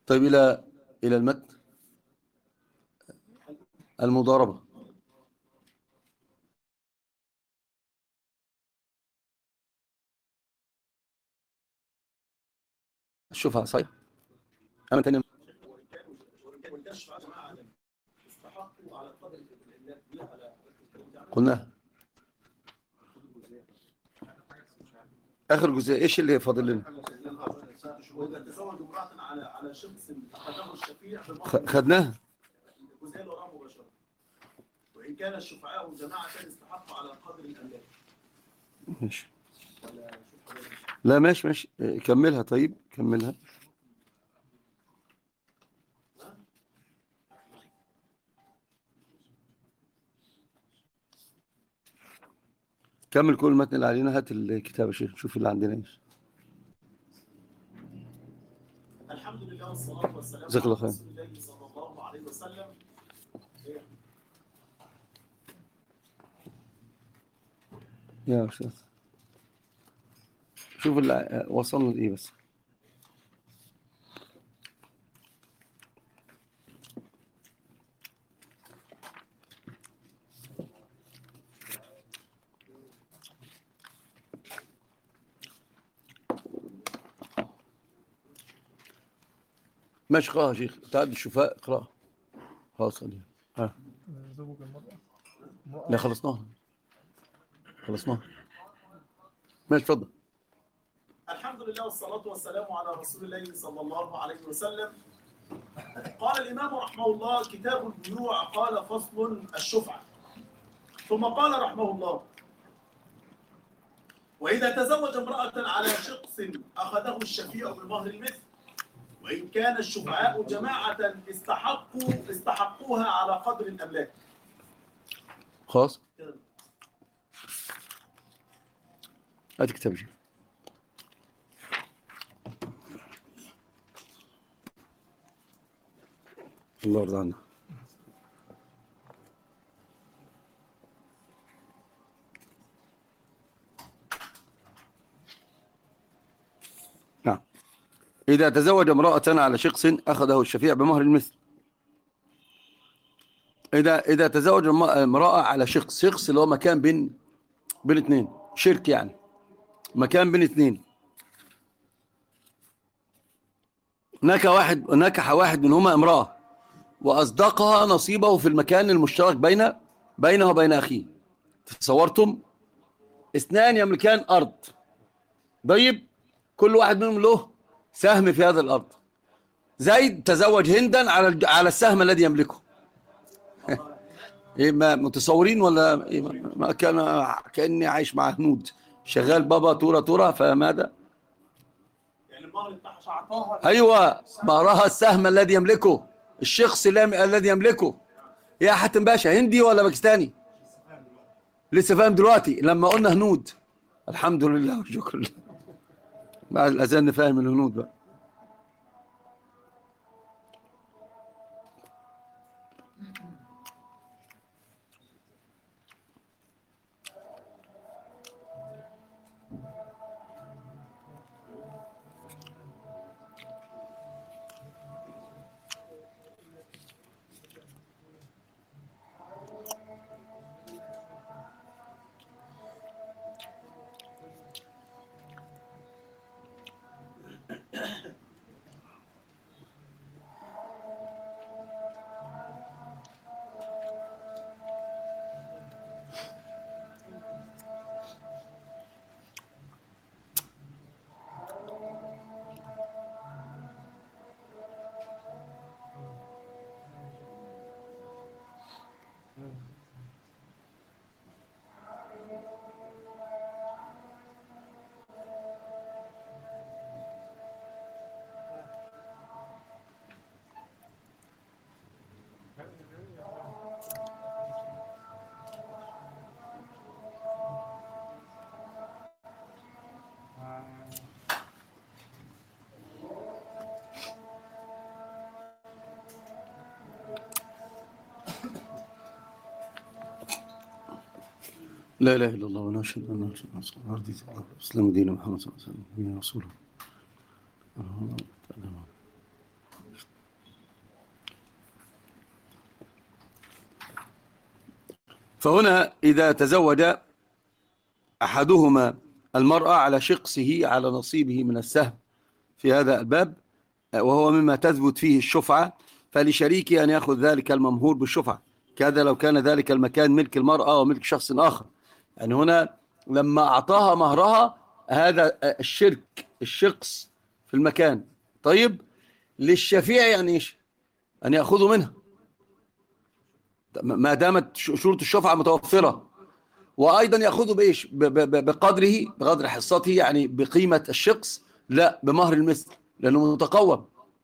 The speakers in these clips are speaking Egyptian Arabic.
طيب إلى إلى المتن المضاربة شوفها صحيح أنا تاني قلنا آخر جزء إيش اللي فاضل لنا وإذا تزوج امرأة على على شخص أخذه الشفيع خ- خدناها الجزئية اللي وراها مباشرة وإن كان الشفعاء جماعة استحقوا على قدر الأملاك ماشي ولا شوف حضرتك. لا ماشي ماشي إيه، كملها طيب كملها كمل كل المتن اللي علينا هات الكتاب يا شيخ شوف اللي عندنا ايش الحمد لله والصلاة والسلام جزاك الله على خير. رسول الله صلى الله عليه وسلم يا استاذ شوف اللي وصلنا لايه بس ماشي اقراها يا شيخ تعال الشفاء اقراها خلاص خليها ها زوج المرأة لا خلصناها خلصناها ماشي اتفضل الحمد لله والصلاة والسلام على رسول الله صلى الله عليه وسلم قال الإمام رحمه الله كتاب البيوع قال فصل الشفعة ثم قال رحمه الله وإذا تزوج امرأة على شخص أخذه الشفيع بمهر المثل وإن كان الشفعاء جماعة استحقوا استحقوها على قدر الأملاك خلاص هات كتاب شيخ الله يرضى عنك نعم إذا تزوج امرأة على شخص أخذه الشفيع بمهر المثل إذا إذا تزوج الم- امرأة على شخص شخص اللي هو مكان بين بين اثنين شرك يعني مكان بين اثنين نكح واحد نكح واحد منهما امرأة وأصدقها نصيبه في المكان المشترك بين بينه وبين أخيه تصورتم اثنان يملكان أرض طيب كل واحد منهم له سهم في هذا الأرض زيد تزوج هندا على الج- على السهم الذي يملكه ايه ما متصورين ولا إيه ما- ما كان كاني عايش مع هنود شغال بابا تورا تورا فماذا يعني المهر بتاعها أعطاها ايوه مهرها السهم الذي يملكه الشخص اللي- الذي يملكه يا حاتم باشا هندي ولا باكستاني لسه فاهم دلوقتي لما قلنا هنود الحمد لله والشكر لله بعد الاذان نفهم الهنود بقى لا اله الا الله ونشهد ان محمدا رسول الله رضيت الله اسلام دين محمد صلى الله عليه وسلم يا رسول الله فهنا إذا تزوج أحدهما المرأة على شقصه على نصيبه من السهم في هذا الباب وهو مما تثبت فيه الشفعة فلشريكه أن يأخذ ذلك الممهور بالشفعة كذا لو كان ذلك المكان ملك المرأة وملك شخص آخر يعني هنا لما أعطاها مهرها هذا الشرك الشقص في المكان طيب للشفيع يعني إيش أن يأخذوا منها ما دامت شروط الشفعة متوفرة وأيضا يأخذوا بإيش ب- ب- ب- بقدره بقدر حصته يعني بقيمة الشخص لا بمهر المثل لأنه متقوم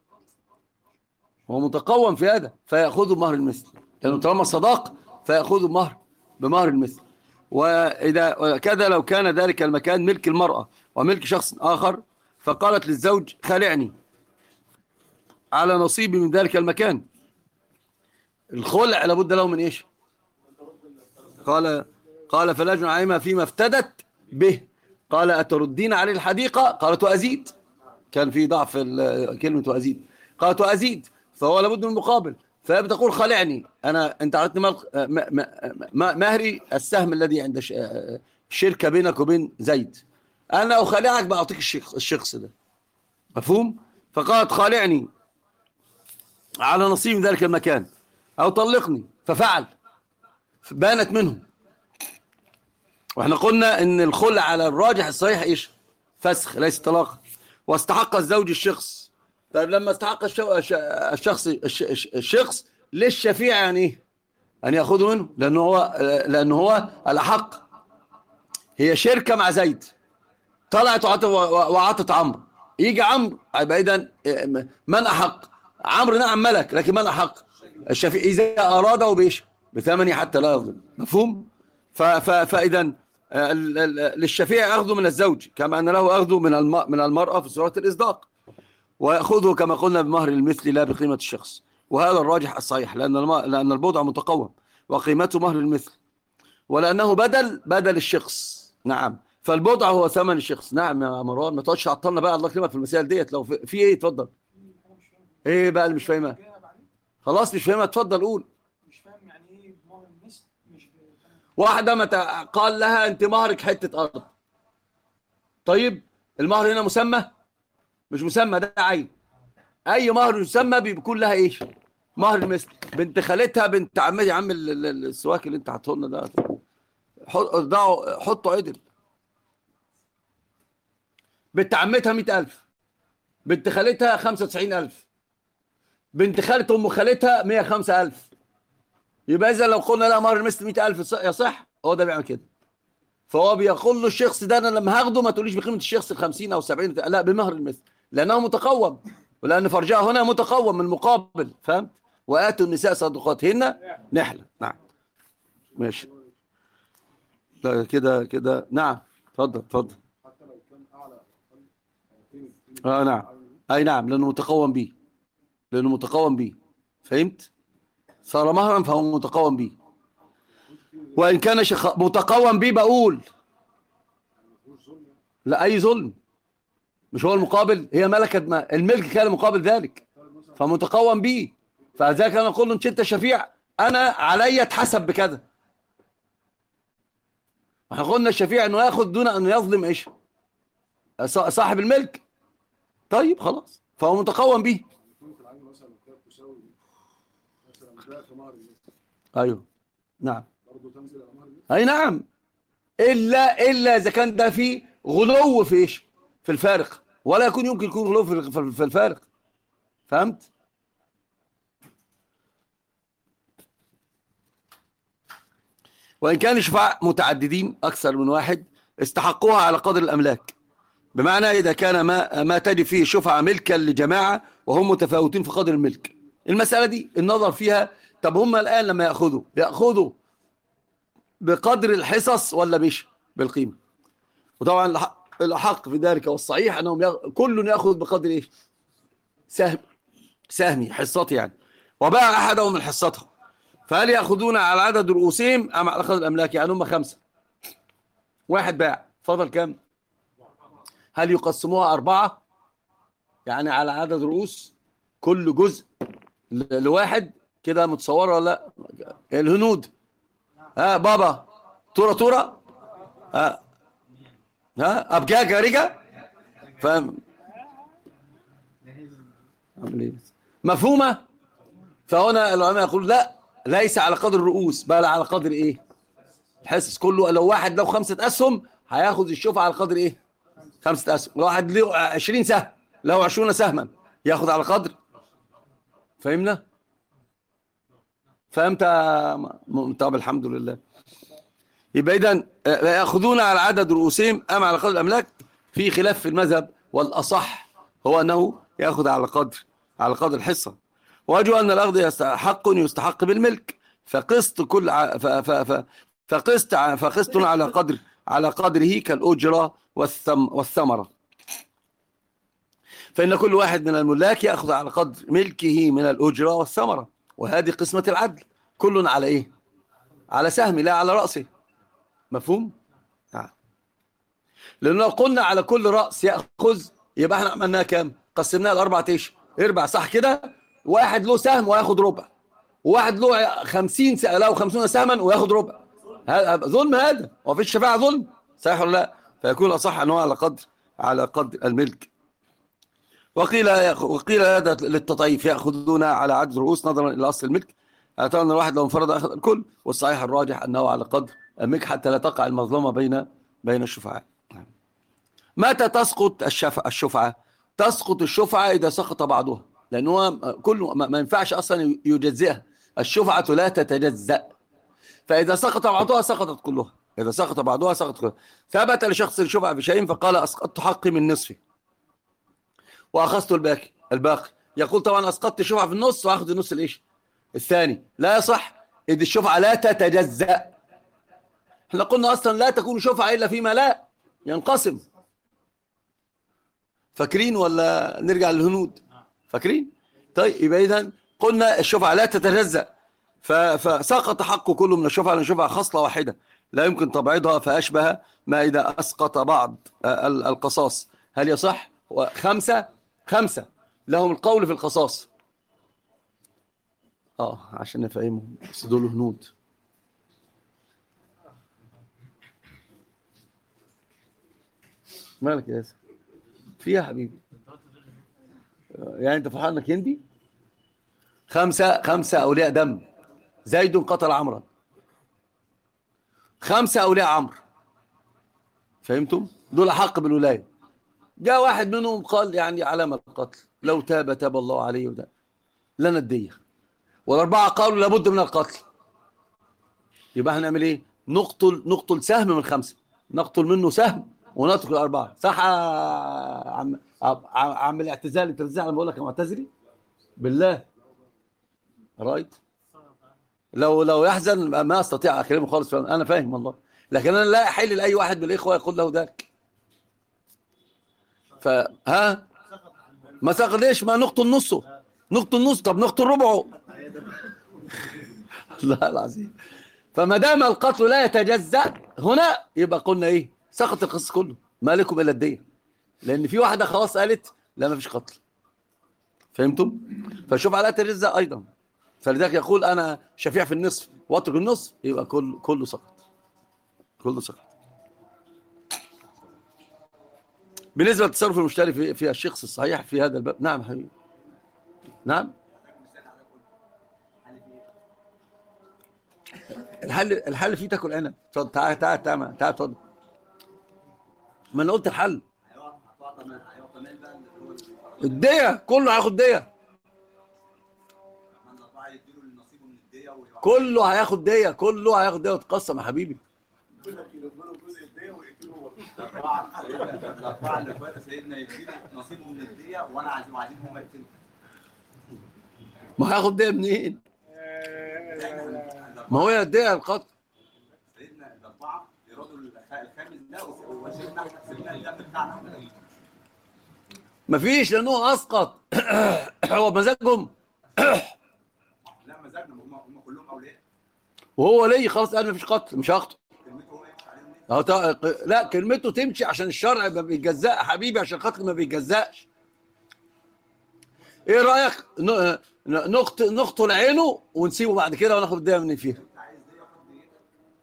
هو متقوم في هذا فيأخذوا بمهر المثل لأنه طالما صداق فيأخذوا مهر بمهر المثل وإذا وكذا لو كان ذلك المكان ملك المرأة وملك شخص آخر فقالت للزوج خالعني على نصيبي من ذلك المكان الخلع لابد له من ايش قال قال فلا جناح عليهما فيما افتدت به قال اتردين عليه الحديقه قالت وازيد كان في ضعف ال- كلمه وازيد قالت وازيد فهو لابد من مقابل فهي بتقول خالعني انا انت اعطيتني مال- م- م- م- مهري السهم الذي عند ش- شركه بينك وبين زيد انا اخالعك بعطيك الشخص الشخص ده مفهوم فقالت خالعني على نصيب من ذلك المكان أو طلقني ففعل بانت منه واحنا قلنا ان الخلع على الراجح الصحيح ايش فسخ ليس طلاق واستحق الزوج الشخص طيب لما استحق الشو- الش- الشخص الش- الش- الشخص للشفيع يعني ايه ان ياخذه منه لانه هو لانه هو الاحق هي شركه مع زيد طلعت وعطت وعطت عمرو يجي عمرو يبقى اذا من احق عمرو نعم ملك لكن من احق الشفيع اذا اراده بايش بثمنه حتى لا يظلم مفهوم ف- ف- فاذا آه، ال- ال- للشفيع اخذه من الزوج كما ان له اخذه من الم- من المراه في صوره الاصداق وياخذه كما قلنا بمهر المثل لا بقيمه الشخص وهذا الراجح الصحيح لان الم- لان البضع متقوم وقيمته مهر المثل ولانه بدل بدل الشخص نعم فالبضع هو ثمن الشخص نعم يا مروان ما تقعدش عطلنا بقى الله يكرمك في المسائل ديت لو في, في ايه اتفضل ايه بقى اللي مش فاهمها خلاص مش فاهمها اتفضل قول مش فاهم يعني ايه مهر المثل مش واحدة متى قال لها انت مهرك حتة ارض طيب المهر هنا مسمى مش مسمى ده عين اي مهر يسمى بيكون لها ايش مهر المثل بنت خالتها بنت عمتي يا عم ال- ال- ال- السواك اللي انت حاطه لنا ده حط- ارضعوا حطوا عدل بنت عمتها 100000 بنت خالتها 95000 بنت خالة ام خالتها 105000 يبقى اذا لو قلنا لا مهر المثل 100000 يصح هو ده بيعمل كده فهو بيقول له الشخص ده انا لما هاخده ما تقوليش بقيمه الشخص ال 50 او 70 لا بمهر المثل لانه متقوم ولان فرجها هنا متقوم من مقابل فهمت واتوا النساء صدقاتهن نحله نعم ماشي لا كده كده نعم اتفضل اتفضل اه نعم اي نعم لانه متقوم به لانه متقوم به فهمت صار مهرا فهو متقوم به وان كان شخ... متقوم به بقول لا اي ظلم مش هو المقابل هي ملكت ما الملك كان مقابل ذلك فمتقوم به فذلك انا اقول له انت شفيع انا علي اتحسب بكذا احنا قلنا الشفيع انه ياخذ دون ان يظلم ايش ص- صاحب الملك طيب خلاص فهو متقوم به ايوه نعم اي نعم الا الا اذا كان ده فيه غلو في ايش في الفارق ولا يكون يمكن يكون غلو في في- في الفارق فهمت وان كان شفعاء متعددين اكثر من واحد استحقوها على قدر الاملاك بمعنى اذا كان ما ما تجد فيه شفعة ملكا لجماعه وهم متفاوتين في قدر الملك المساله دي النظر فيها طب هم الان لما ياخذوا ياخذوا بقدر الحصص ولا مش بالقيمه وطبعا الأح- الاحق في ذلك والصحيح انهم يأ... كل ياخذ بقدر ايه سهم سهمي حصتي يعني وباع احدهم من حصته فهل ياخذون على عدد رؤوسهم ام على قدر الاملاك يعني هم خمسه واحد باع فضل كام هل يقسموها اربعه يعني على عدد رؤوس كل جزء ل- لواحد كده متصوره ولا لا الهنود ها بابا تورة تورة ها ها ابجاجة رجا فاهم عامل ايه مفهومة فهنا العلماء يقول لا ليس على قدر الرؤوس بل على قدر ايه الحصص كله لو واحد له خمسة اسهم هياخد الشفعة على قدر ايه خمسة اسهم لو واحد له 20 سهم له 20 سهما ياخد على قدر فهمنا فهمت يا م- طب الحمد لله يبقى اذا لا ياخذون على عدد رؤوسهم ام على قدر الاملاك في خلاف في المذهب والاصح هو انه ياخذ على قدر على قدر الحصه وجه ان الاخذ يستحق يستحق بالملك فقسط كل ع- ف ف ف فقسط ع- فقسط على قدر على قدره كالاجره والثم والثمره فإن كل واحد من الملاك يأخذ على قدر ملكه من الأجرة والثمرة وهذه قسمة العدل كل على إيه؟ على سهم لا على رأسه مفهوم؟ نعم لأن لو قلنا على كل رأس يأخذ يبقى احنا عملناها كام؟ قسمناها لأربعة ايش؟ اربع صح كده؟ واحد له سهم وياخد ربع وواحد له 50 س... له 50 سهما وياخد ربع هذا ظلم هذا هو في الشفاعة ظلم صحيح ولا لا؟ فيكون الأصح أنه على قدر على قدر الملك وقيل وقيل هذا للتطعيف ياخذون على عدد رؤوس نظرا الى اصل الملك اعتبر ان الواحد لو انفرد اخذ الكل والصحيح الراجح انه على قدر الملك حتى لا تقع المظلمه بين بين الشفعاء متى تسقط الشفعه الشفعه تسقط الشفعه اذا سقط بعضها لانه هو كل ما ما ينفعش اصلا يجزئها الشفعه لا تتجزا فاذا سقط بعضها سقطت كلها اذا سقط بعضها سقط كلها ثبت لشخص الشفعه بشيء فقال اسقطت حقي من نصفي واخذت الباقي الباقي يقول طبعا اسقطت الشفعه في النص واخذ النص الايش الثاني لا يصح اذ الشفعه لا تتجزا احنا قلنا اصلا لا تكون شفعه الا فيما لا ينقسم فاكرين ولا نرجع للهنود فاكرين طيب يبقى اذا قلنا الشفعه لا تتجزا ف- فسقط حق كل من الشفعه لان الشفعه خصله واحده لا يمكن تبعيضها فاشبه ما اذا اسقط بعض آه، ال- القصاص هل يصح خمسه خمسه لهم القول في القصاص اه عشان نفهمهم بس دول هنود مالك يا ياسر في إيه يا حبيبي آه، يعني انت فرحان انك هندي خمسه خمسه اولياء دم زيد قتل عمرا خمسه اولياء عمرو فهمتم دول احق بالولايه جاء واحد منهم قال يعني علامة القتل لو تاب تاب الله عليه وده لنا الدية والأربعة قالوا لابد من القتل يبقى هنعمل ايه نقتل نقتل سهم من خمسة نقتل منه سهم ونترك الأربعة صح يا عم عم, عم الاعتزال انت بتزعل لما بقول لك يا معتزلي بالله رايت لو لو يحزن ما استطيع اكلمه خالص انا فاهم والله لكن انا لا احل لاي واحد من الاخوه يقول له ذاك فها ما ساق ليش ما نقتل نصه نقتل نص طب نقتل ربعه لا العظيم فما دام القتل لا يتجزأ هنا يبقى قلنا ايه سقط القصص كله ما لكم الا الدية لان في واحده خلاص قالت لا ما فيش قتل فهمتم فشوف على تجزأ ايضا فلذلك يقول انا شفيع في النصف واترك النصف يبقى كل كله سقط كله سقط بالنسبة للتصرف المشتري في, في الشخص الصحيح في هذا الباب نعم حبيبي نعم الحل الحل فيه تاكل عنب اتفضل تعال تعال تعال تعال اتفضل ما انا قلت الحل الدية كله هياخد دية كله هياخد دية كله هياخد دية وتقسم يا حبيبي يقول لك يلموا له جزء الدية ويقتلوا هو الأربعة اللي فاتوا سيدنا يديله نصيبه من الدية وأنا عايزين عايزين هم يقتلوا ما هياخد دية منين ما هو الدية القتل سيدنا الأربعة يرادوا الخ- الخامس ده وسيدنا احنا سيدنا الدم بتاعنا احنا مفيش لانه اسقط هو بمزاجهم لا مزاجنا هم هم كلهم أولياء وهو ليه خلاص قال مفيش قتل مش هقتل كلمته هو يمشي عليهم ليه؟ اهو تا- لا كلمته تمشي عشان الشرع ما بيتجزأ يا حبيبي عشان القتل ما بيتجزأش ايه رايك ن- ن- نقت- نقتل عينه ونسيبه بعد كده وناخد الديه من فيها أنت عايز دية خد ديتك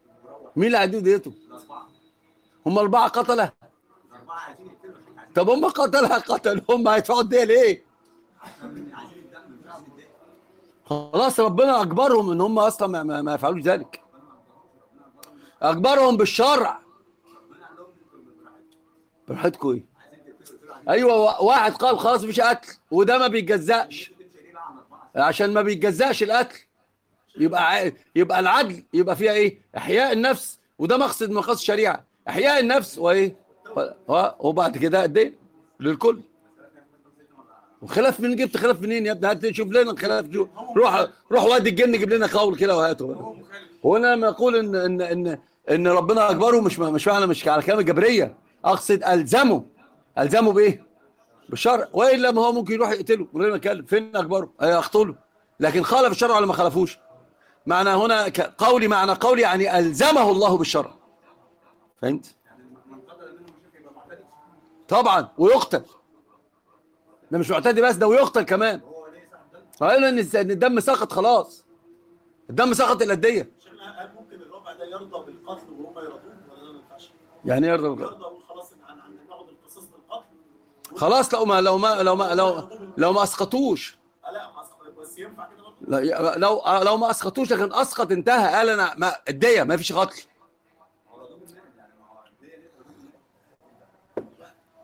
مين اللي هيدوا ديته الاربعه هم اربعه قتله الاربعه عايزين يقتلوا الشيخ عايزين طب هم قتلها قتل هم هيدفعوا الديه ليه عايزين الدم مش عايزين الدم خلاص ربنا اجبرهم ان هم اصلا ما, ما, ما يفعلوش ذلك اجبرهم بالشرع ربنا قال لهم انتوا براحتكم براحتكم ايه عايزين تقتلوا يقتلوا عايزين ايوه وا- واحد قال خلاص مفيش قتل وده ما بيتجزأش تمشي ليه بقى عن اربعه عشان ما بيتجزأش القتل يبقى ع- يبقى العدل يبقى فيها ايه احياء النفس وده مقصد من مقاصد الشريعه احياء النفس وايه و- وبعد كده الدين للكل وخلاف من جبت خلاف منين يا ابني هات شوف لنا الخلاف جو روح روح وادي الجن جيب لنا قول كده وهاته هو انا لما اقول ان ان ان ان ربنا اجبره مش مش معنى مش على كلام الجبريه اقصد الزمه الزمه بايه؟ بالشرع والا ما هو ممكن يروح يقتله من غير ما يتكلم فين اجبره؟ هيقتله لكن خالف الشرع ولا ما خالفوش؟ معنى هنا ك- قولي معنى قولي يعني الزمه الله بالشرع فهمت؟ يعني من قدر منهم الشيخ يبقى معتدي طبعا ويقتل ده مش معتدي بس ده ويقتل كمان هو ليه صاحب دم فقالوا ان الس- إن الدم سقط خلاص الدم سقط الى الديه شيخنا هل ممكن الربع ده يرضى بالقتل وهم يرضون ولا ده ما ينفعش؟ يعني إيه يرضى بالقتل؟ يرضى يقول خلاص ان عن عن ناخد القصاص بالقتل خلاص لو ما لو ما لو ما لو لو ما اسقطوش آه لا ما أص- بس ينفع كده برضه؟ لا- لو لو ما اسقطوش لكن اسقط انتهى قال انا ما الديه ما فيش قتل هو رضوه بالنعم يعني ما هو ليه ليه رضوه بالنعم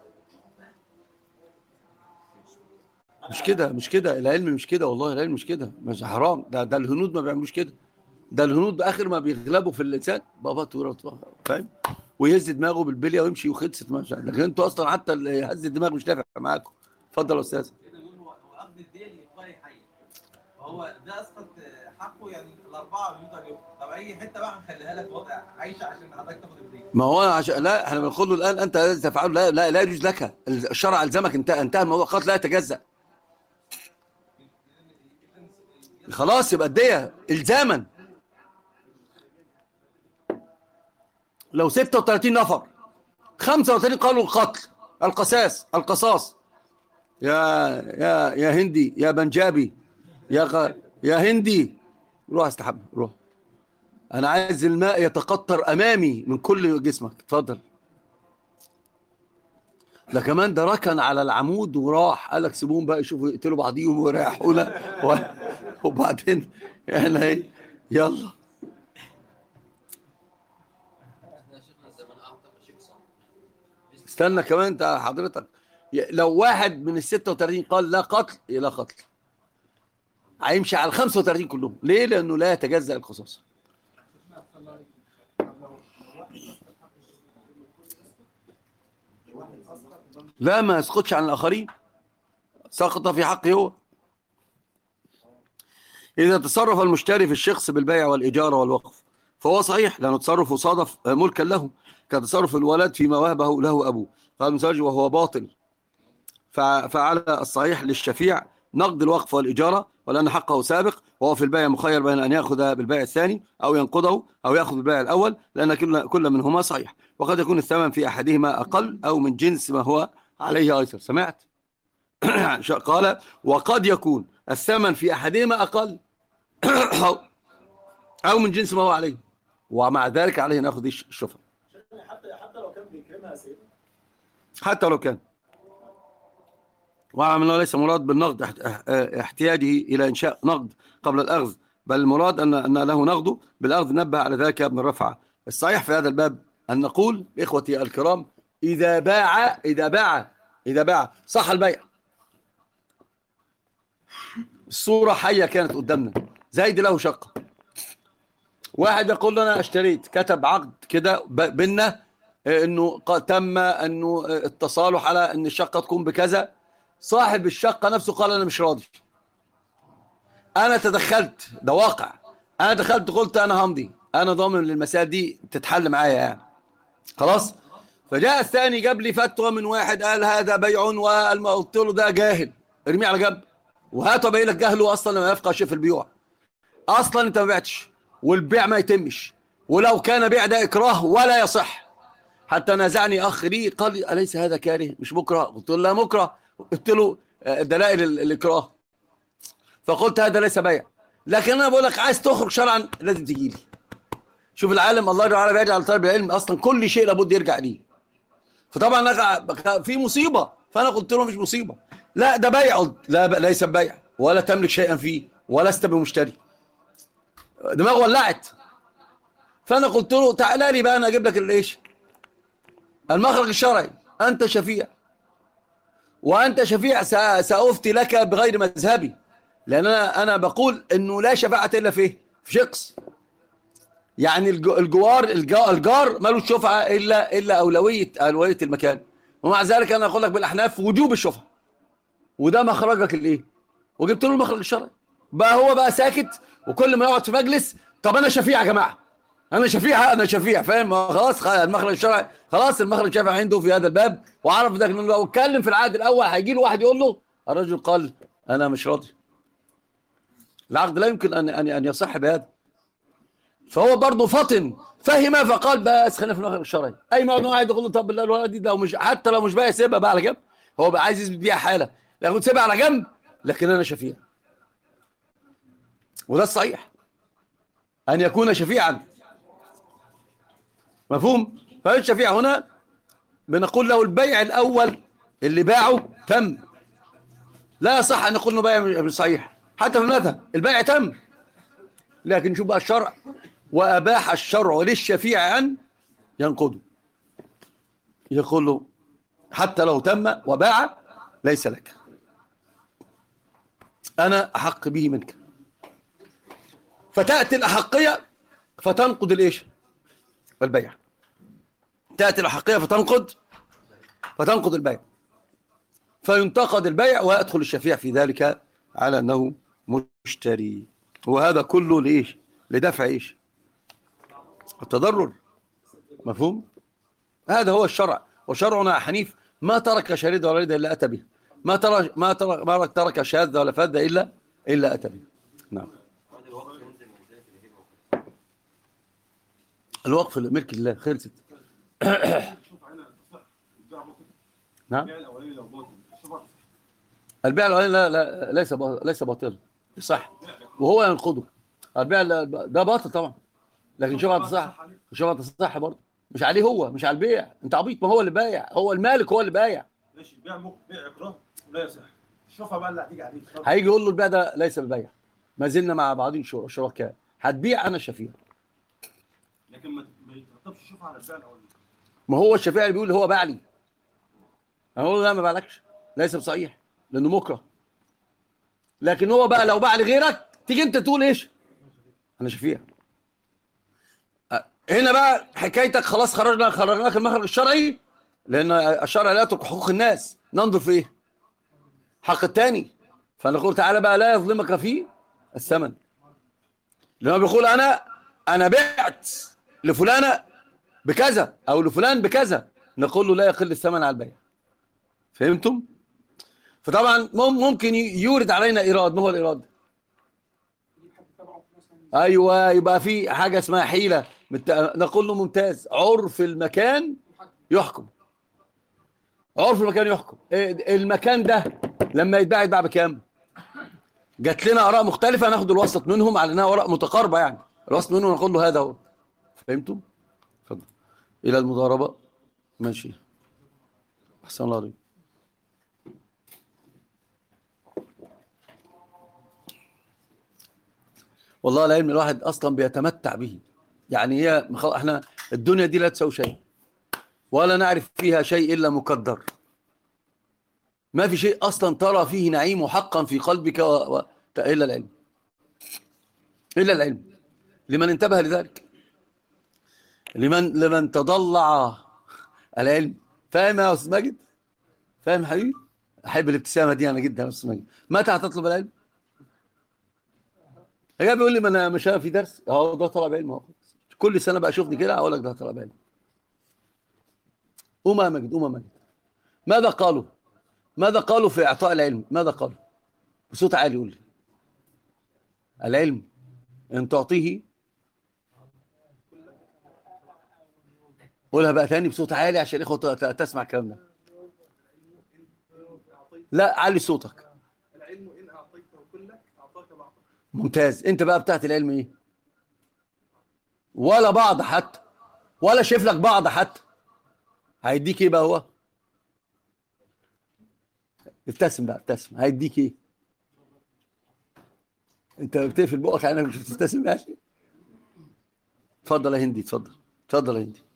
مش كده مش كده العلم مش كده والله العلم مش كده مش حرام ده ده الهنود ما بيعملوش كده ده الهنود باخر ما بيغلبوا في اللسان بابا تورا فاهم ويهز دماغه بالبليه ويمشي وخلصت ماشي لكن انتوا اصلا حتى اللي يهز الدماغ مش نافع معاكم اتفضل يا استاذ كده يقول هو هو اخذ الدية لإخواني حي فهو ده اسقط حقه يعني الاربعه بيوت اليوم طب اي حته بقى هنخليها لك وضع عايشه عشان حضرتك تاخد الدية ما هو عشان لا احنا بنقول له الان انت الذي تفعله لا لا لا يجوز لك الشرع الزمك انتهى انتهى الموضوع قتل لا يتجزا خلاص يبقى الدية الزاما لو 36 نفر 35 قالوا القتل القساس القصاص يا يا يا هندي يا بنجابي يا غ... يا هندي روح استحمى روح انا عايز الماء يتقطر امامي من كل جسمك اتفضل ده كمان ده ركن على العمود وراح قال لك سيبوهم بقى يشوفوا يقتلوا بعضيهم ويريحونا و- وبعدين احنا ايه يلا استنى كمان انت حضرتك ي- لو واحد من ال 36 قال لا قتل يبقى لا قتل هيمشي على ال 35 كلهم ليه؟ لانه لا يتجزأ القصاص لا ما يسقطش عن الآخرين سقط في حقه هو إذا تصرف المشتري في الشخص بالبيع والإجارة والوقف فهو صحيح لأنه تصرف صادف ملكا له كتصرف الولد فيما وهبه له أبوه قال المساج وهو باطل فع- فعلى الصحيح للشفيع نقد الوقف والإجارة ولأن حقه سابق وهو في البيع مخير بين أن يأخذ بالبيع الثاني أو ينقضه أو يأخذ بالبيع الأول لأن كل كل منهما صحيح وقد يكون الثمن في أحدهما أقل أو من جنس ما هو عليه أيسر سمعت قال وقد يكون الثمن في أحدهما أقل أو- أو من جنس ما هو عليه ومع ذلك عليه نأخذ الشفعة شيخنا حتى حتى لو كان بيكرمها يا سيدنا حتى لو كان واعلم انه ليس مراد بالنقد احت- اه- احتياجه الى انشاء نقد قبل الاخذ بل المراد ان ان له نقده بالاخذ نبه على ذلك يا ابن الرفعه الصحيح في هذا الباب ان نقول اخوتي الكرام اذا باع اذا باع اذا باع صح البيع الصوره حيه كانت قدامنا زيد له شقه واحد يقول له انا اشتريت كتب عقد كده ب- بينا آه، انه ق- تم انه آه، التصالح على ان الشقه تكون بكذا صاحب الشقه نفسه قال انا مش راضي انا تدخلت ده واقع انا دخلت قلت انا همضي انا ضامن للمسائل دي تتحل معايا يعني خلاص فجاء الثاني جاب لي فتوى من واحد قال هذا بيع والم- قلت له ده جاهل ارميه على جنب وهات ابين لك جهله اصلا لما يفقه شيء في البيوع اصلا انت ما بعتش والبيع ما يتمش ولو كان بيع ده اكراه ولا يصح حتى نازعني اخ لي قال لي اليس هذا كاره مش مكره قلت له لا مكره قلت له آه، دلائل ال- الاكراه فقلت هذا ليس بيع لكن انا بقول لك عايز تخرج شرعا لازم تجي لي شوف العالم الله تعالى بيجعل طالب العلم اصلا كل شيء لابد يرجع ليه فطبعا أنا في مصيبه فانا قلت له مش مصيبه لا ده بيع قلت لا ب- ليس بيع ولا تملك شيئا فيه ولست بمشتري دماغه ولعت فانا قلت له تعالى لي بقى انا اجيب لك الايش المخرج الشرعي انت شفيع وانت شفيع سا- سافتي لك بغير مذهبي لان انا انا بقول انه لا شفاعه الا في إيه؟ في شخص يعني الج- الجوار الج- الجار ملوش شفعه الا الا اولويه اولويه المكان ومع ذلك انا اقول لك بالاحناف وجوب الشفعه وده مخرجك الايه وجبت له المخرج الشرعي بقى هو بقى ساكت وكل ما يقعد في مجلس طب انا شفيع يا جماعه انا شفيع انا شفيع فاهم خلاص خ- المخرج الشرعي خلاص المخرج الشرعي عنده في هذا الباب وعرف ده انه لو اتكلم في العقد الاول هيجي له واحد يقول له الرجل قال انا مش راضي العقد لا يمكن ان ان ان يصح بهذا فهو برضه فطن فهم فقال بس خلينا في المخرج الشرعي اي ما واحد يقول له طب بالله الورقه دي لو مش حتى لو مش باقي سيبها بقى على جنب هو بقى عايز يثبت بيها حاله لكن سيبها على جنب لكن انا شفيع وده الصحيح ان يكون شفيعا مفهوم فالشفيع هنا بنقول له البيع الاول اللي باعه تم لا يصح ان نقول انه بيع مش صحيح حتى في المذهب البيع تم لكن شوف بقى الشرع واباح الشرع للشفيع ان ينقضه يقول له حتى لو تم وباع ليس لك انا احق به منك فتاتي الاحقيه فتنقض الايش البيع تاتي الاحقيه فتنقض فتنقض البيع فينتقد البيع ويدخل الشفيع في ذلك على انه مشتري وهذا كله لايش لدفع ايش التضرر مفهوم هذا هو الشرع وشرعنا حنيف ما ترك شريد ولا ريد الا اتى به ما ترك ما ترك ما ترك شاذ ولا فذ الا الا اتى به نعم الوقف لملك الله خلصت شوف هنا تصح البيع ممكن نعم البيع الاولاني لو باطل شوف البيع الاولاني لا, لا ليس با- ليس باطلا صح وهو ينقضه البيع لا- ده باطل طبعا لكن شبهه تصح شبهه تصح برضه مش عليه هو مش على البيع انت عبيط ما هو اللي بايع هو المالك هو اللي بايع ماشي البيع ممكن بيع اكراه ولا يصح شوفها بقى اللي هتيجي عليك هيجي يقول له البيع ده ليس ببيع ما زلنا مع بعضين شر- شركاء هتبيع انا الشفيع لكن ما ما يترتبش شوفها على البيع الاولاني ما هو الشفيع اللي بيقول هو باع لي انا اقول له لا ما باعلكش ليس بصحيح لانه مكره لكن هو بقى لو باع لغيرك تيجي انت تقول ايش انا شفيع أه، هنا بقى حكايتك خلاص خرجنا خرجناك المخرج الشرعي لان الشرع لا يترك حقوق الناس ننظر في ايه حق الثاني فنقول تعالى بقى لا يظلمك فيه الثمن لما بيقول انا انا بعت لفلانه بكذا او لفلان بكذا نقول له لا يقل الثمن على البيع فهمتم فطبعا مم- ممكن ي- يورد علينا ايراد ما هو الايراد ايوه يبقى في حاجه اسمها حيله مت- نقول له ممتاز عرف المكان يحكم عرف المكان يحكم إيه المكان ده لما يتباع يتباع بكام جات لنا اراء مختلفه ناخد الوسط منهم على انها اراء متقاربه يعني الوسط منهم نقول له هذا هو فهمتم اتفضل الى المضاربه ماشي احسن الله عليك والله العلم الواحد اصلا بيتمتع به يعني هي مخ- احنا الدنيا دي لا تساوي شيء ولا نعرف فيها شيء الا مقدر ما في شيء اصلا ترى فيه نعيم حقا في قلبك و... و... الا العلم الا العلم لمن انتبه لذلك لمن لمن تضلع العلم فاهم يا استاذ ماجد فاهم حبيبي احب الابتسامه دي انا جدا يا استاذ ماجد متى هتطلب العلم هي بيقول لي ما انا مش أنا في درس اهو ده طلب علم اهو كل سنه بقى اشوفني كده اقول لك ده طلب علم قوم يا ماجد قوم يا ماجد ماذا قالوا ماذا قالوا في اعطاء العلم ماذا قالوا بصوت عالي يقول لي العلم ان تعطيه قولها بقى تاني بصوت عالي عشان الاخوه ت- ت- تسمع الكلام ده لا علي صوتك العلم إن أعطيته كلك أعطاك بعضه ممتاز انت بقى بتاعت العلم ايه ولا بعض حتى ولا شايف لك بعض حتى هيديك ايه بقى هو ابتسم بقى ابتسم هيديك ايه انت بتقفل بقك عينك مش بتبتسم ماشي اتفضل يا هندي اتفضل اتفضل يا هندي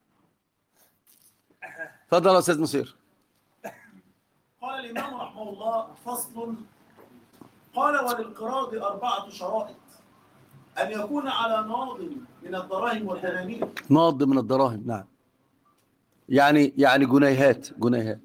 اتفضل يا استاذ مصير قال الإمام رحمه الله فصل قال وللقراض أربعة شرائط أن يكون على ناض من الدراهم والدنانير ناض من الدراهم نعم يعني يعني جنيهات جنيهات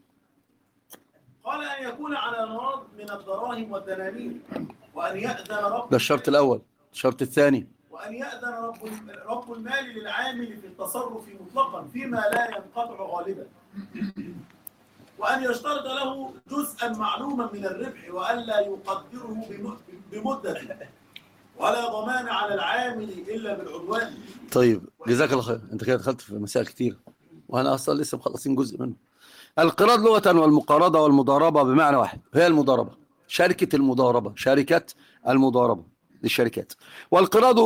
قال أن يكون على ناض من الدراهم والدنانير وأن يأذن رب ده الشرط الاول الشرط الثاني وأن يأذن رب رب المال للعامل في التصرف مطلقا فيما لا ينقطع غالبا وأن يشترط له جزءا معلوما من الربح وألا يقدره بم- بمدة ولا ضمان على العامل إلا بالعدوان طيب جزاك الله خير انت كده دخلت في مسائل كتير وانا اصلا لسه مخلصين جزء منه القراض لغه والمقارضه والمضاربه بمعنى واحد هي المضاربه شركه المضاربه شركه المضاربه للشركات والقراض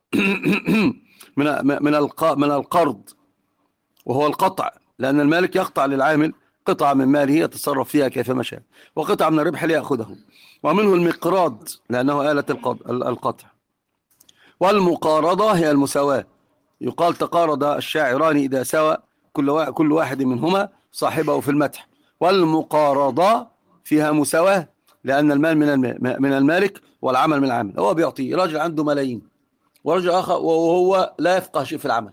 من من الق- من القرض وهو القطع لان المالك يقطع للعامل قطعه من ماله يتصرف فيها كيفما شاء وقطعه من الربح ليأخذه ومنه المقراض لانه آلة القط- القطع والمقارضة هي المساواة يقال تقارض الشاعران إذا سوى كل وا- كل واحد منهما صاحبه في المدح والمقارضة فيها مساواة لأن المال من الم- من المالك والعمل من العامل هو بيعطي راجل عنده ملايين ورجل آخر وهو لا يفقه شيء في العمل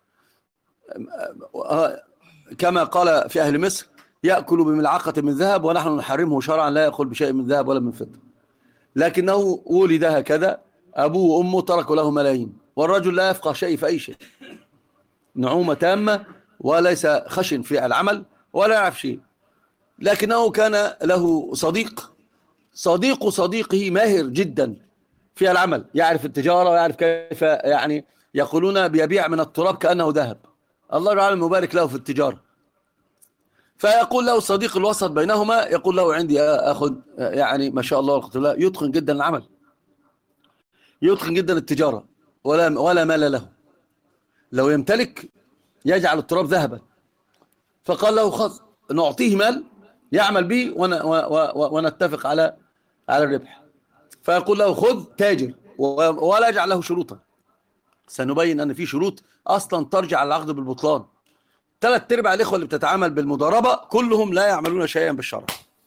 كما قال في أهل مصر يأكل بملعقة من ذهب ونحن نحرمه شرعا لا يأكل بشيء من ذهب ولا من فضة لكنه ولد هكذا أبوه وأمه تركوا له ملايين والرجل لا يفقه شيء في أي شيء نعومة تامة وليس خشن في العمل ولا يعرف شيء لكنه كان له صديق صديق صديقه ماهر جدا في العمل يعرف التجارة ويعرف كيف يعني يقولون بيبيع من التراب كأنه ذهب الله تعالى مبارك له في التجارة فيقول له الصديق الوسط بينهما يقول له عندي أخذ يعني ما شاء الله والقدر الله يتقن جدا العمل يتقن جدا التجارة ولا ولا مال له لو يمتلك يجعل التراب ذهبا فقال له خذ نعطيه مال يعمل به ون و و ونتفق على على الربح فيقول له خذ تاجر و- ولا يجعل له شروطا سنبين ان في شروط اصلا ترجع العقد بالبطلان ثلاث ارباع الاخوه اللي بتتعامل بالمضاربه كلهم لا يعملون شيئا بالشرع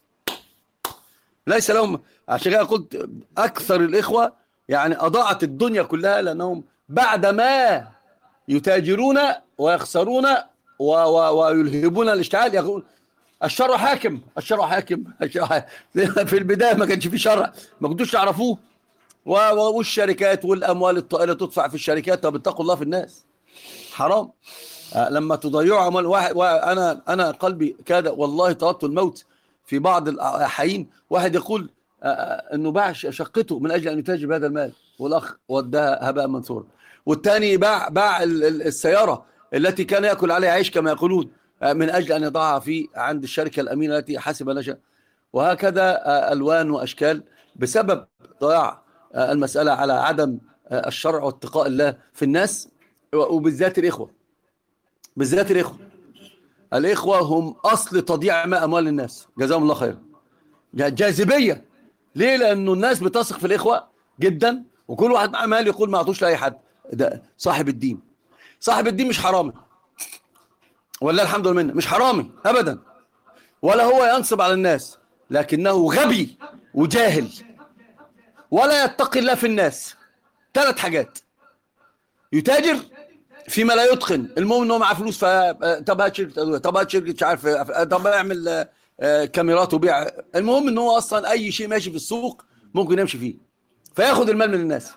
ليس لهم عشان كده قلت اكثر الاخوه يعني اضاعت الدنيا كلها لانهم بعد ما يتاجرون ويخسرون و و ويلهبون الاشتعال يقول الشرع حاكم الشرع حاكم الشرع حاكم. في البدايه ما كانش في شرع ما كنتوش تعرفوه و- و- والشركات والاموال الطائله تدفع في الشركات طب اتقوا الله في الناس حرام آه، لما تضيعوا اموال واحد وانا انا قلبي كاد والله طلبت الموت في بعض الاحايين واحد يقول آه، آه، انه باع ش- شقته من اجل ان يتاجر بهذا المال والاخ وداها هباء منثورا والثاني باع باع ال- ال- السياره التي كان ياكل عليها عيش كما يقولون آه، من اجل ان يضعها في عند الشركه الامينه التي حسب نشأ وهكذا آه، الوان واشكال بسبب ضياع آه، المساله على عدم آه، الشرع واتقاء الله في الناس وبالذات الاخوه بالذات الاخوه الاخوه هم اصل تضييع ماء اموال الناس جزاهم الله خيرا جا- جاذبيه ليه لانه الناس بتثق في الاخوه جدا وكل واحد معاه مال يقول ما اعطوش لاي حد ده صاحب الدين صاحب الدين مش حرامي ولا الحمد لله منه مش حرامي ابدا ولا هو ينصب على الناس لكنه غبي وجاهل ولا يتقي الله في الناس ثلاث حاجات يتاجر فيما لا يتقن المهم ان هو معاه فلوس ف طب هات شركه ادويه طب هات شركه مش عارف طب اعمل آه، آه، كاميرات وبيع المهم ان هو اصلا اي شيء ماشي في السوق ممكن يمشي فيه فياخد المال من الناس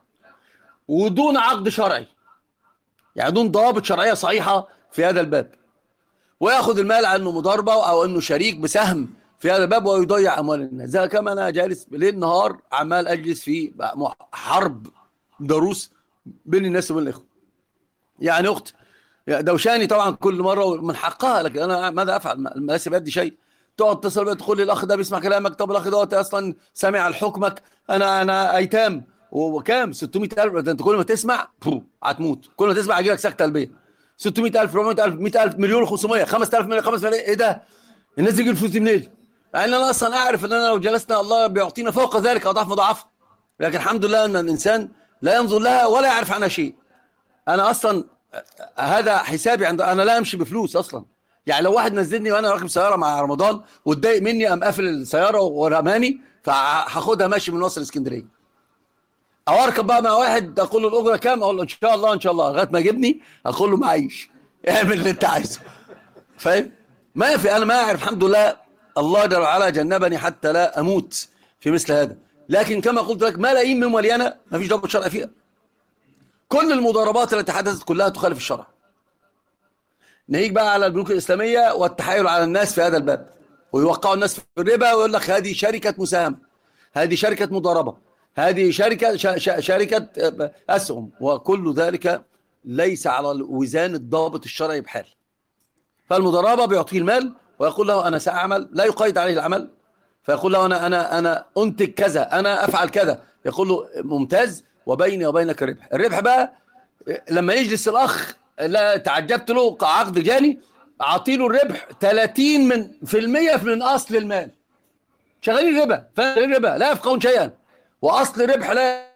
ودون عقد شرعي يعني دون ضوابط شرعيه صحيحه في هذا الباب وياخد المال على انه مضاربه او انه شريك بسهم في هذا الباب ويضيع اموال الناس زي كما انا جالس ليل نهار عمال اجلس في حرب ضروس بين الناس وبين الاخوه يعني اخت دوشاني طبعا كل مره من حقها لكن انا ماذا افعل ما- ليس بيدي شيء تقعد تتصل بيا تقول لي الاخ ده بيسمع كلامك طب الاخ دوت اصلا سامع حكمك انا انا ايتام وكام 600000 ده انت كل ما تسمع بو، هتموت كل ما تسمع هيجيلك سكته قلبيه 600000 400000 100000 مليون و500 5000 مليون 5 مليون ايه ده الناس دي تجيب الفلوس دي منين مع ان انا اصلا اعرف ان انا لو جلسنا الله بيعطينا فوق ذلك اضعاف مضاعفه لكن الحمد لله ان الانسان لا ينظر لها ولا يعرف عنها شيء انا اصلا هذا حسابي عند انا لا امشي بفلوس اصلا يعني لو واحد نزلني وانا راكب سياره مع رمضان واتضايق مني قام قافل السياره ورماني فهاخدها ماشي من وصل اسكندريه او اركب بقى مع واحد اقول له الاجره كام اقول له ان شاء الله ان شاء الله لغايه ما يجيبني اقول له معيش اعمل اللي انت عايزه فاهم ما في انا ما اعرف الحمد لله الله جل وعلا جنبني حتى لا اموت في مثل هذا لكن كما قلت لك ملايين من مليانه ما فيش ضابط شرعي فيها كل المضاربات التي حدثت كلها تخالف الشرع نهيك بقى على البنوك الإسلامية والتحايل على الناس في هذا الباب ويوقعوا الناس في الربا ويقول لك هذه شركة مساهمة هذه شركة مضاربة هذه شركة ش- ش- شركة أسهم وكل ذلك ليس على الوزان الضابط الشرعي بحال فالمضاربة بيعطيه المال ويقول له أنا سأعمل لا يقيد عليه العمل فيقول له أنا أنا أنا أنتج كذا أنا أفعل كذا يقول له ممتاز وبيني وبينك الربح الربح بقى لما يجلس الأخ لا تعجبت له عقد جاني أعطيله الربح 30 من في المية من أصل المال شغالين ربا فاهم ربا لا يفقهون شيئا وأصل ربح لا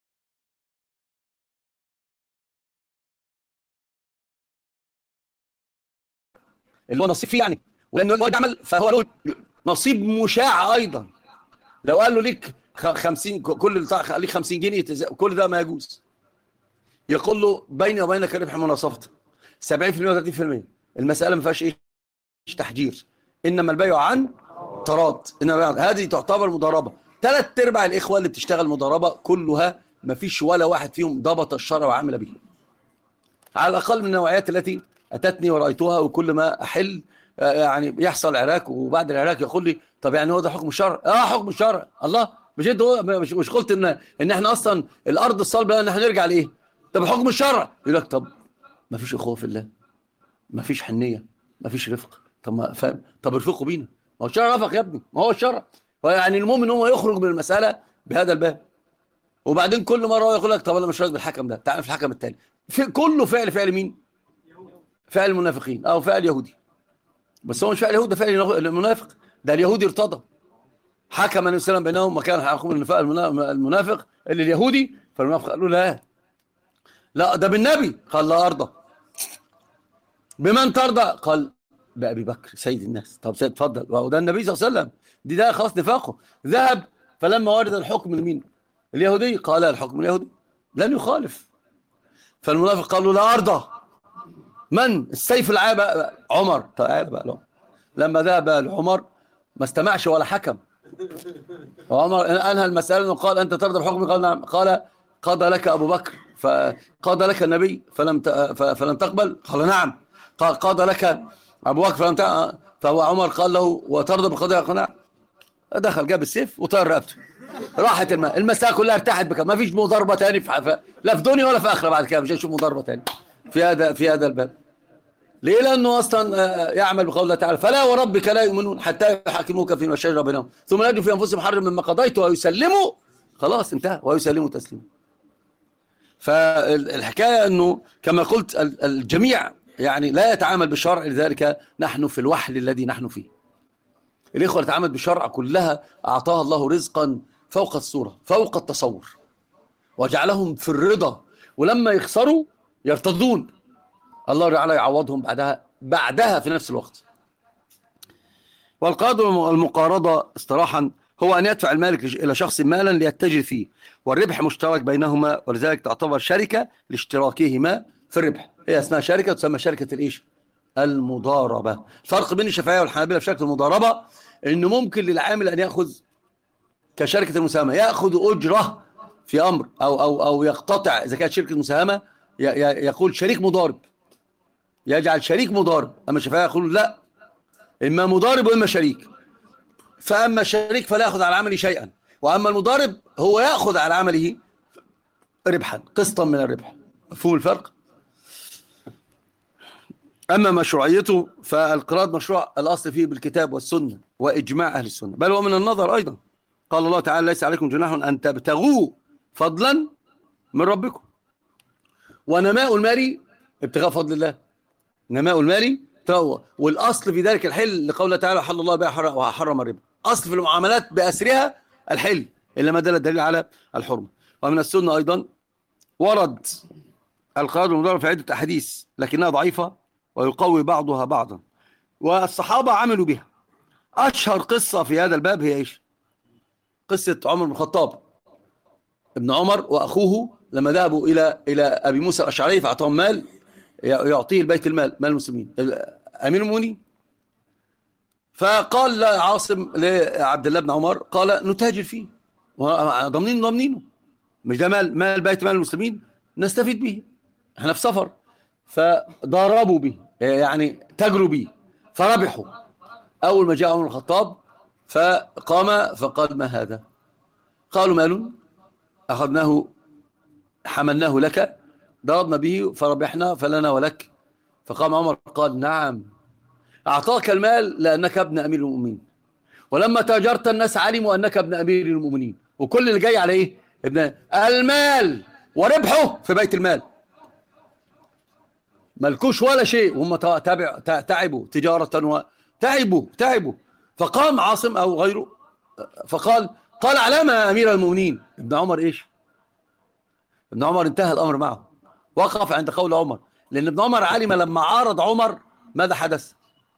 اللي هو نصيب فيه يعني ولانه الواد عمل فهو له نصيب مشاع ايضا لو قال له ليك خ- 50 كل البتاع ليك 50 جنيه تز- كل ده ما يجوز يقول له بيني وبينك ربح مناصفه 70% و30% المساله ما فيهاش ايه تحجير انما البيع عن تراض انما البيع عن- هذه تعتبر مضاربه ثلاث ارباع الاخوه اللي بتشتغل مضاربه كلها ما فيش ولا واحد فيهم ضبط الشرع وعمل به على الاقل من النوعيات التي اتتني ورايتها وكل ما احل آه، يعني يحصل عراك وبعد العراك يقول لي طب يعني هو ده حكم الشرع اه حكم الشرع الله مش انت هو- مش, مش قلت ان ان احنا اصلا الارض الصلبه ان احنا نرجع لايه طب حكم الشرع يقول لك طب ما فيش اخوه في الله ما فيش حنيه ما فيش رفق طب ما فاهم طب ارفقوا بينا ما هو الشرع رفق يا ابني ما هو الشرع يعني المهم ان هو يخرج من المساله بهذا الباب وبعدين كل مره هو يقول لك طب انا مش راضي بالحكم ده تعال في الحكم الثاني في كله فعل فعل مين فعل المنافقين او فعل يهودي بس هو مش فعل يهودي ده فعل المنافق ده اليهودي ارتضى حكم النبي صلى الله عليه وسلم بينهم مكان حكم النفاق المنا- المنافق اللي اليهودي فالمنافق قالوا لا لا ده بالنبي قال لا ارضى بمن ترضى قال بأبي بكر سيد الناس طب سيد اتفضل وده النبي صلى الله عليه وسلم دي ده خلاص نفاقه ذهب فلما ورد الحكم لمين اليهودي قال الحكم اليهودي لن يخالف فالمنافق قال له لا ارضى من السيف العاب عمر تعالى بقى له لما ذهب لعمر ما استمعش ولا حكم وعمر انهى المساله انه قال انت ترضى بحكمي قال نعم قال قضى لك ابو بكر فقضى لك النبي فلم ت- ف- فلم تقبل قال نعم قال قضى لك ابو بكر فلم ت- فهو عمر قال له وترضى بالقضاء قال نعم دخل جاب السيف وطار رقبته راحت الم... المساله كلها ارتاحت بك ما فيش مضاربه تاني في... ف... لا في دنيا ولا في اخره بعد كده مش هنشوف مضاربه تاني في هذا في هذا الباب ليه لانه اصلا آه، يعمل بقول الله تعالى فلا وربك لا يؤمنون حتى يحاكموك فيما شجر بينهم ثم لا يجدوا في انفسهم حرج مما قضيت ويسلموا خلاص انتهى ويسلموا تسليما فالحكايه انه كما قلت ال- الجميع يعني لا يتعامل بالشرع لذلك نحن في الوحل الذي نحن فيه الاخوه اللي تتعامل بالشرع كلها اعطاها الله رزقا فوق الصوره فوق التصور وجعلهم في الرضا ولما يخسروا يرتضون الله تعالى يعوضهم بعدها بعدها في نفس الوقت والقادر المقارضة اصطلاحا هو أن يدفع المالك لش- إلى شخص مالا ليتجر فيه والربح مشترك بينهما ولذلك تعتبر شركة لاشتراكهما في الربح هي اسمها شركة تسمى شركة الإيش المضاربة الفرق بين الشافعية والحنابلة في شركة المضاربة إنه ممكن للعامل أن يأخذ كشركة المساهمة يأخذ أجرة في أمر أو أو أو يقتطع إذا كانت شركة مساهمة ي- ي- يقول شريك مضارب يجعل شريك مضارب أما الشافعية يقول لا إما مضارب وإما شريك فأما الشريك فلا يأخذ على عمله شيئا وأما المضارب هو يأخذ على عمله ربحا قسطا من الربح مفهوم الفرق أما مشروعيته فالقراض مشروع الأصل فيه بالكتاب والسنة وإجماع أهل السنة بل ومن النظر أيضا قال الله تعالى ليس عليكم جناح أن تبتغوا فضلا من ربكم ونماء المال ابتغاء فضل الله نماء المال ابتغاء- والاصل في ذلك الحل لقوله تعالى حل الله بها حرم- وحرم الربا اصل في المعاملات باسرها الحل الا ما دل الدليل على الحرمه ومن السنه ايضا ورد القواعد المضاربه في عده احاديث لكنها ضعيفه ويقوي بعضها بعضا والصحابه عملوا بها اشهر قصه في هذا الباب هي ايش قصه عمر بن الخطاب ابن عمر واخوه لما ذهبوا الى الى ابي موسى الاشعري فاعطاهم مال يعطيه البيت المال مال المسلمين امير المؤمنين فقال لا عاصم لعبد الله بن عمر قال نتاجر فيه ضامنين ضامنينه مش ده مال مال بيت مال المسلمين نستفيد به احنا في سفر فضربوا به يعني تجروا به فربحوا اول ما جاء عمر بن الخطاب فقام فقال ما هذا قالوا مال اخذناه حملناه لك ضربنا به فربحنا فلنا ولك فقام عمر قال نعم أعطاك المال لأنك ابن أمير المؤمنين ولما تاجرت الناس علموا أنك ابن أمير المؤمنين وكل اللي جاي على إيه ابن المال وربحه في بيت المال ملكوش ولا شيء وهم تابع تعبوا تجارة وتعبوا تعبوا فقام عاصم أو غيره فقال قال علامة يا أمير المؤمنين ابن عمر إيش ابن عمر انتهى الأمر معه وقف عند قول عمر لأن ابن عمر علم لما عارض عمر ماذا حدث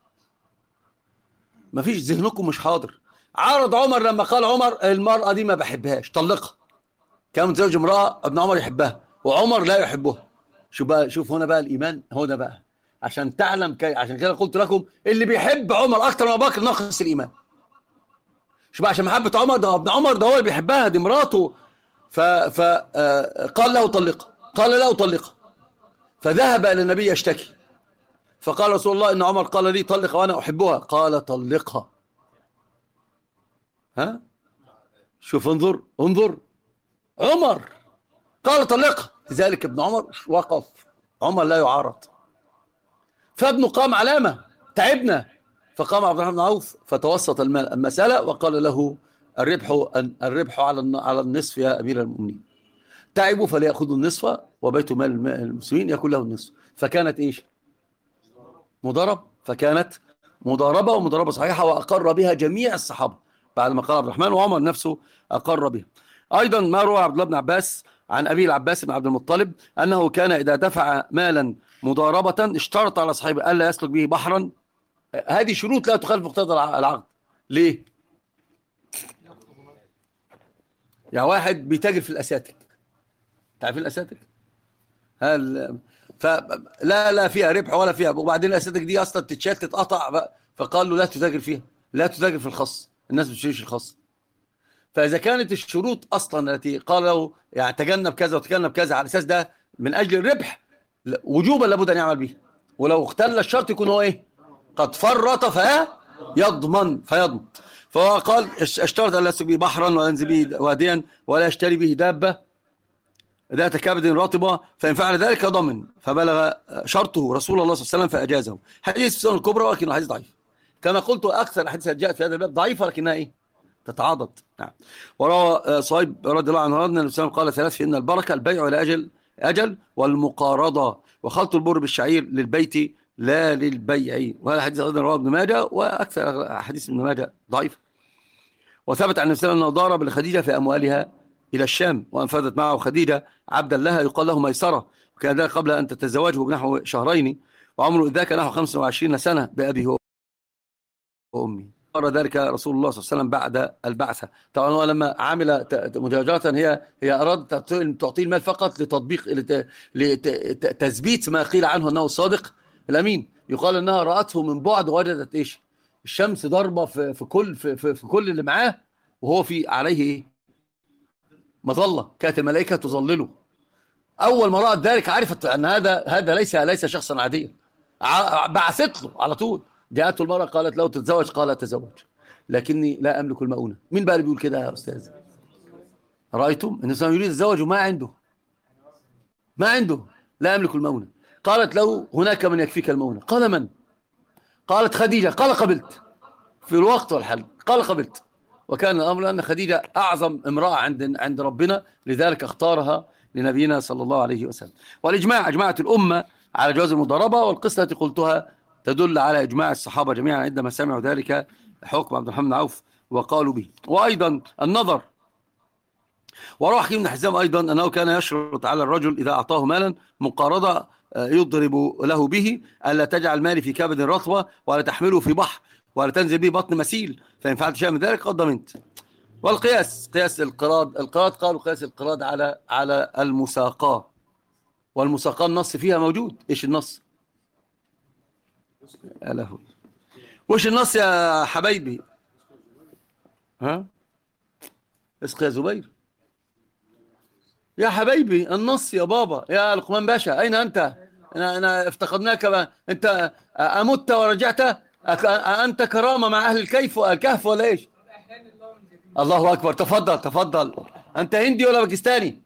مفيش ذهنكم مش حاضر عارض عمر لما قال عمر المرأة دي ما بحبهاش طلقها كان متزوج امرأة ابن عمر يحبها وعمر لا يحبها شوف بقى شوف هنا بقى الإيمان هنا بقى عشان تعلم كي عشان كده قلت لكم اللي بيحب عمر أكتر من أبو بكر ناقص الإيمان شوف بقى عشان محبة عمر ده ابن عمر ده هو اللي بيحبها دي مراته ف فقال له طلقها قال لا أطلقها فذهب إلى النبي يشتكي فقال رسول الله إن عمر قال لي طلق وأنا أحبها قال طلقها ها شوف انظر انظر عمر قال طلقها لذلك ابن عمر وقف عمر لا يعارض فابنه قام علامة تعبنا فقام عبد الرحمن بن عوف فتوسط المسألة وقال له الربح الربح على على النصف يا أمير المؤمنين تعبوا فليأخذوا النصف وبيت مال المسلمين يكون له النصف فكانت إيش مضارب فكانت مضاربة ومضاربة صحيحة وأقر بها جميع الصحابة بعد ما قال عبد الرحمن وعمر نفسه أقر بها أيضا ما روى عبد الله بن عباس عن أبي العباس بن عبد المطلب أنه كان إذا دفع مالا مضاربة اشترط على صاحبه ألا يسلك به بحرا هذه شروط لا تخالف مقتضى العقد ليه؟ يعني واحد بيتاجر في الأساتك تعرفين الأساتك؟ هل فلا لا فيها ربح ولا فيها وبعدين الأساتك دي أصلا تتشال تتقطع فقال له لا تتاجر فيها لا تتاجر في الخاص الناس ما بتشتريش الخاص فإذا كانت الشروط أصلا التي قال له يعني تجنب كذا وتجنب كذا على أساس ده من أجل الربح وجوبا لابد أن يعمل به ولو اختل الشرط يكون هو إيه قد فرط فيضمن فيضمن فهو قال اشترط أن لا يسلك به بحرا ولا ينزل به واديا ولا يشتري به دابة ذات كبد رطبة فإن فعل ذلك ضمن فبلغ شرطه رسول الله صلى الله عليه وسلم فأجازه حديث السنة الكبرى ولكنه حديث ضعيف كما قلت أكثر الأحاديث التي جاءت في هذا الباب ضعيفة لكنها إيه تتعاضد نعم وروى صهيب رضي الله عنه أن النبي قال ثلاث فإن البركة البيع لأجل أجل والمقارضة وخلط البر بالشعير للبيت لا للبيع وهذا حديث أيضا رواه ابن ماجه وأكثر أحاديث ابن ماجه ضعيفة وثبت عن النبي أنه ضارب لخديجة في أموالها إلى الشام وأنفذت معه خديجة عبدا لها يقال له ميسرة وكان ذلك قبل أن تتزوجه بنحو شهرين وعمره ذاك نحو 25 سنة بأبيه وأمي أرى ذلك رسول الله صلى الله عليه وسلم بعد البعثة طبعا هو لما عمل مجاجرة هي هي أراد تعطيه المال فقط لتطبيق لتثبيت ما قيل عنه أنه الصادق الأمين يقال أنها رأته من بعد وجدت إيش الشمس ضربة في, في كل في, في, في كل اللي معاه وهو في عليه إيه مظلة كانت الملائكة تظلله أول ما رأت ذلك عرفت أن هذا هذا ليس ليس شخصا عاديا بعثت له على طول جاءته المرأة قالت له تتزوج قال تزوج لكني لا أملك المؤونة مين بقى اللي بيقول كده يا أستاذ رأيتم أن الإنسان يريد الزواج وما عنده ما عنده لا أملك المؤونة قالت له هناك من يكفيك المؤونة قال من قالت خديجة قال قبلت في الوقت والحل قال قبلت وكان الامر ان خديجه اعظم امراه عند عند ربنا لذلك اختارها لنبينا صلى الله عليه وسلم والاجماع اجمعت الامه على جواز المضاربه والقصه التي قلتها تدل على اجماع الصحابه جميعا عندما سمعوا ذلك حكم عبد الرحمن بن عوف وقالوا به وايضا النظر وروى حكيم بن حزام ايضا انه كان يشرط على الرجل اذا اعطاه مالا مقارضه آه، يضرب له به الا تجعل مالي في كبد رطوه ولا تحمله في بحر ولا تنزل به بطن مسيل فان فعلت شيئا من ذلك قد ضمنت والقياس قياس القراض القراض قالوا قياس القراض على على المساقاه والمساقاه النص فيها موجود ايش النص يا لهوي وش النص يا حبايبي ها اسقي يا زبير يا حبايبي النص يا بابا يا لقمان باشا اين انت انا انا افتقدناك بقى. انت امت ورجعت أك- انت كرامه مع اهل الكيف الكهف ولا ايش الله اكبر تفضل تفضل انت هندي ولا باكستاني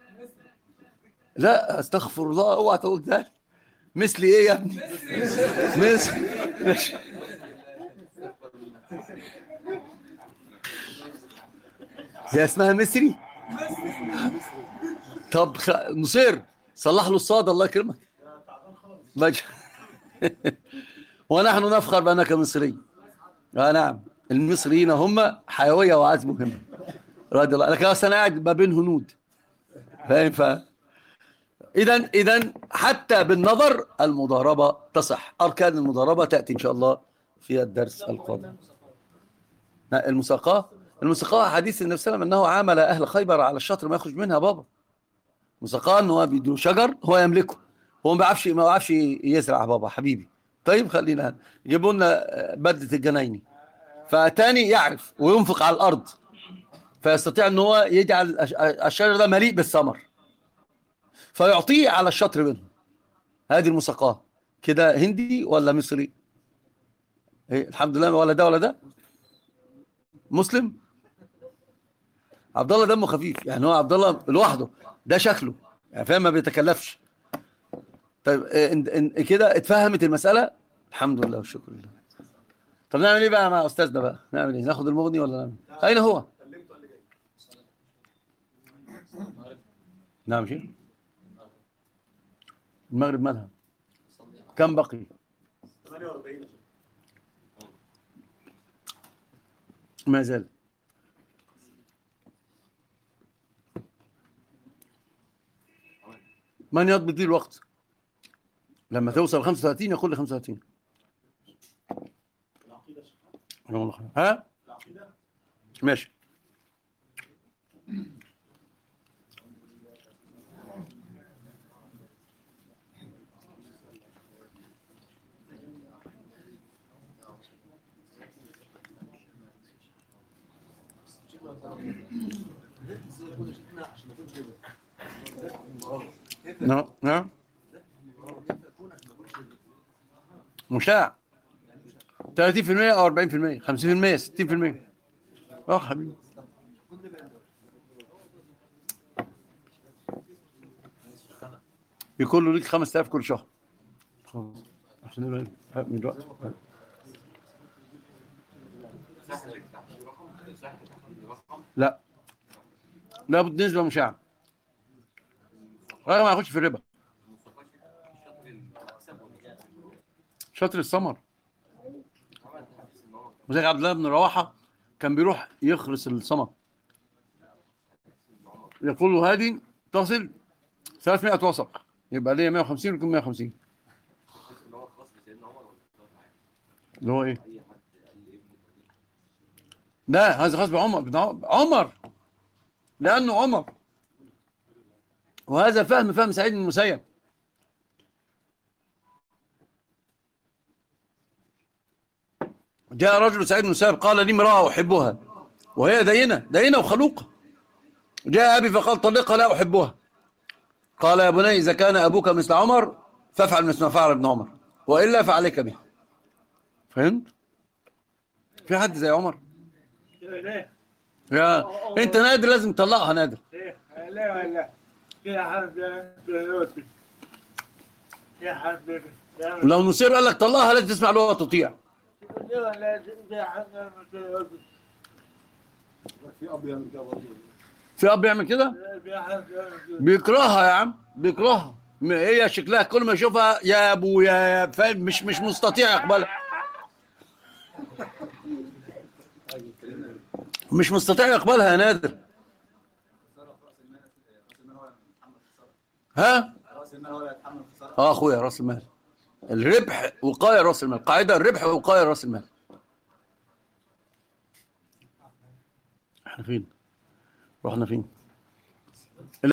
لا استغفر الله اوعى تقول ذلك مثلي ايه يا ابني مثل مش- هي اسمها مصري طب خ... نصير صلح له الصاد الله يكرمك ماشي ونحن نفخر بانك مصري اه نعم المصريين هم حيويه وعزم مهمه رضي الله لكن اصل انا قاعد ما بين هنود فاهم ف اذا اذا حتى بالنظر المضاربه تصح اركان المضاربه تاتي ان شاء الله في الدرس القادم لا، المساقاه المساقاه حديث النبي صلى الله عليه وسلم انه عامل اهل خيبر على الشطر ما يخرج منها بابا مساقاه ان هو بيدوا شجر هو يملكه هو ما بيعرفش ما بيعرفش يزرع بابا حبيبي طيب خلينا يجيبوا لنا بدله الجنايني فاتاني يعرف وينفق على الارض فيستطيع ان هو يجعل الش- الشجر ده مليء بالثمر فيعطيه على الشطر منه هذه المساقاه كده هندي ولا مصري إيه الحمد لله ولا ده ولا ده مسلم عبد الله دمه خفيف يعني هو عبد الله لوحده ده شكله يعني فاهم ما بيتكلفش طيب إيه، إن إن كده اتفهمت المسألة الحمد لله والشكر لله طب نعمل ايه بقى مع استاذنا بقى نعمل ايه ناخد المغني ولا نعمل اين هو نعم شيء المغرب مالها كم بقي 48 ما زال من يضبط لي الوقت لما توصل 35 يقول لي 35 العقيدة شيخ. يوم الله خير. ها العقيدة ماشي نعم نعم مشاع 30% او 40% 50% 60% اه حبيبي يكون له ليك 5000 كل شهر خلاص. عشان يبقى ها، من دلوقتي لا لابد نسبة مشاعة غير ما ياخدش في الربا شاطر السمر وزي عبد الله بن رواحه كان بيروح يخرس السمر يقول له هذه تصل 300 وسق يبقى ليا 150 ويكون 150 اللي هو ايه؟ لا هذا خاص بعمر بن عمر عمر لانه عمر وهذا فهم فهم سعيد بن المسيب جاء رجل سعيد بن المسيب قال لي امراه احبها وهي دينه دينه وخلوقه جاء ابي فقال طلقها لا احبها قال يا بني اذا كان ابوك مثل عمر فافعل مثل ما فعل ابن عمر والا فعليك به فهمت في حد زي عمر ليه؟ يا انت نادر لازم تطلقها نادر ليه؟ ليه ولا؟ يا حبيبي يا حبيبي لو نصير قال لك طلقها لازم تسمع له وتطيع ليه ولا يا حبيبي في اب يعمل كده برضه في اب يعمل كده بيكرهها يا عم بيكرهها م- هي شكلها كل ما يشوفها يا ابويا يا فاهم مش مش مستطيع يقبلها مش مستطيع يقبلها يا نادر ها راس المال هو اللي هيتحمل الخساره اه اخويا راس المال الربح وقايه راس المال قاعده الربح وقايه راس المال احنا فين رحنا فين